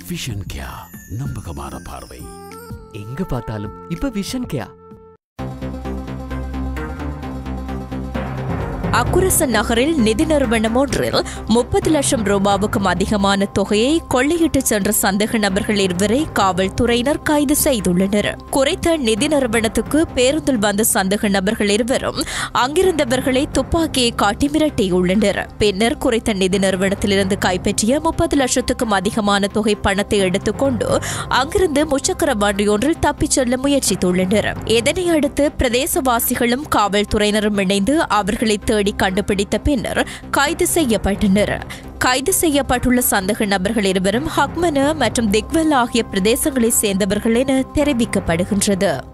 vision கியா நம்பகமான பார்வை எங்க பார்த்தாலும் இப்ப விஷன் கேயா அக்குரசன் நகரில் நிதி நிறுவனம் ஒன்றில் முப்பது லட்சம் ரூபாவுக்கும் அதிகமான தொகையை கொள்ளையிட்டு சென்ற சந்தேக நபர்கள் இருவரை காவல்துறையினர் கைது செய்துள்ளனர் குறித்த நிதி நிறுவனத்துக்கு பேருந்தில் வந்த சந்தேக நபர்கள் இருவரும் அங்கிருந்தவர்களை துப்பாக்கியை காட்டி மிரட்டியுள்ளனர் பின்னர் குறித்த நிதி நிறுவனத்திலிருந்து கைப்பற்றிய முப்பது லட்சத்துக்கும் அதிகமான தொகை பணத்தை எடுத்துக்கொண்டு அங்கிருந்து முச்சக்கர வண்டி ஒன்றில் தப்பிச் செல்ல முயற்சித்துள்ளனர் இதனை அடுத்து பிரதேசவாசிகளும் காவல்துறையினரும் இணைந்து அவர்களை தேடி கண்டுபிடித்த பின்னர் கைது செய்யப்பட்டனர் கைது செய்யப்பட்டுள்ள சந்தேக நபர்கள் இருவரும் ஹக்மன மற்றும் திக்வெல் ஆகிய பிரதேசங்களைச் சேர்ந்தவர்கள் என தெரிவிக்கப்படுகின்றது